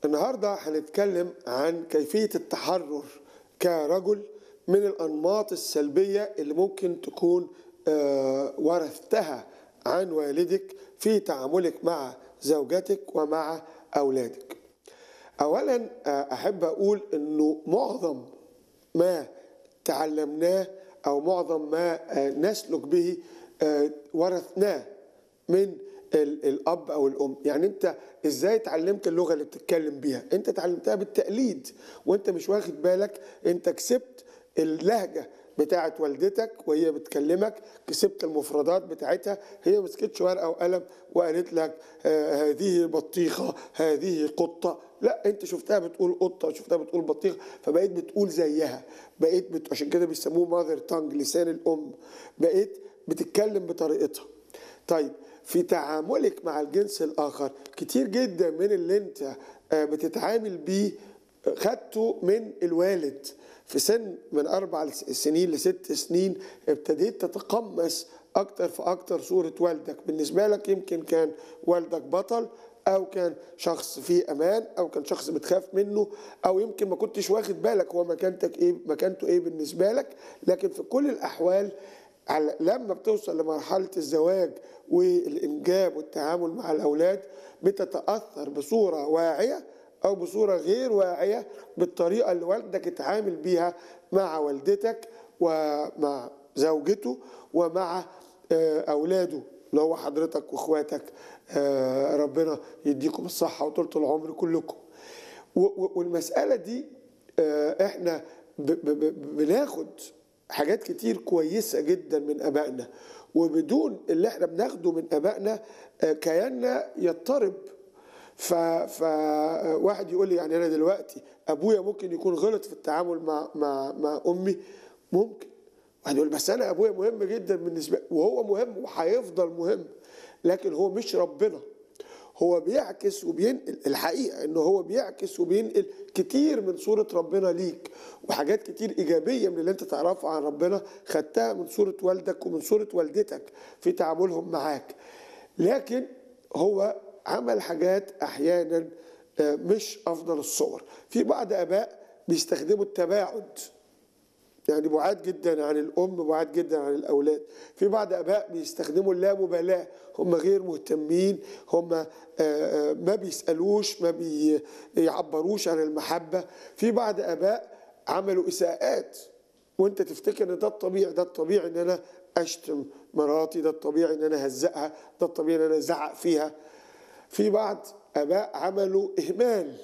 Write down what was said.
النهارده هنتكلم عن كيفية التحرر كرجل من الأنماط السلبية اللي ممكن تكون آه، ورثتها عن والدك في تعاملك مع زوجتك ومع أولادك. أولا آه، أحب أقول إنه معظم ما تعلمناه أو معظم ما آه، نسلك به آه، ورثناه من ال- الاب او الام يعني انت ازاي اتعلمت اللغه اللي بتتكلم بيها انت اتعلمتها بالتقليد وانت مش واخد بالك انت كسبت اللهجه بتاعت والدتك وهي بتكلمك كسبت المفردات بتاعتها هي مسكتش ورقه وقلم وقالت لك آه هذه بطيخه هذه قطه لا انت شفتها بتقول قطه وشفتها بتقول بطيخه فبقيت بتقول زيها بقيت بت... عشان كده بيسموه ماذر تانج لسان الام بقيت بتتكلم بطريقتها طيب في تعاملك مع الجنس الآخر كتير جدا من اللي انت آه، بتتعامل بيه آه، خدته من الوالد في سن من أربع سنين لست سنين ابتديت تتقمص أكتر فأكتر صورة والدك بالنسبة لك يمكن كان والدك بطل أو كان شخص فيه أمان أو كان شخص بتخاف منه أو يمكن ما كنتش واخد بالك هو مكانتك إيه مكانته إيه بالنسبة لك لكن في كل الأحوال على لما بتوصل لمرحلة الزواج والإنجاب والتعامل مع الأولاد بتتأثر بصورة واعية أو بصورة غير واعية بالطريقة اللي والدك اتعامل بيها مع والدتك ومع زوجته ومع آه، أولاده اللي هو حضرتك وإخواتك آه، ربنا يديكم الصحة وطولة العمر كلكم و- و- والمسألة دي آه، احنا ب- ب- ب- بناخد حاجات كتير كويسة جدا من أبائنا وبدون اللي احنا بناخده من أبائنا آه، كياننا يضطرب ف... فواحد يقول لي يعني أنا دلوقتي أبويا ممكن يكون غلط في التعامل مع مع مع أمي ممكن واحد يقول بس أنا أبويا مهم جدا بالنسبة وهو مهم وهيفضل مهم لكن هو مش ربنا هو بيعكس وبينقل الحقيقة انه هو بيعكس وبينقل كتير من صورة ربنا ليك وحاجات كتير ايجابية من اللي انت تعرفه عن ربنا خدتها من صورة والدك ومن صورة والدتك في تعاملهم معاك لكن هو عمل حاجات احيانا آه، مش افضل الصور في بعض اباء بيستخدموا التباعد يعني بعاد جدا عن الام بعاد جدا عن الاولاد في بعض اباء بيستخدموا اللامبالاه هم غير مهتمين هم آه، آه، ما بيسالوش ما بيعبروش عن المحبه في بعض اباء عملوا اساءات وانت تفتكر ان ده الطبيعي ده الطبيعي ان انا اشتم مراتي ده الطبيعي ان انا اهزقها ده الطبيعي ان انا ازعق فيها في بعض اباء عملوا اهمال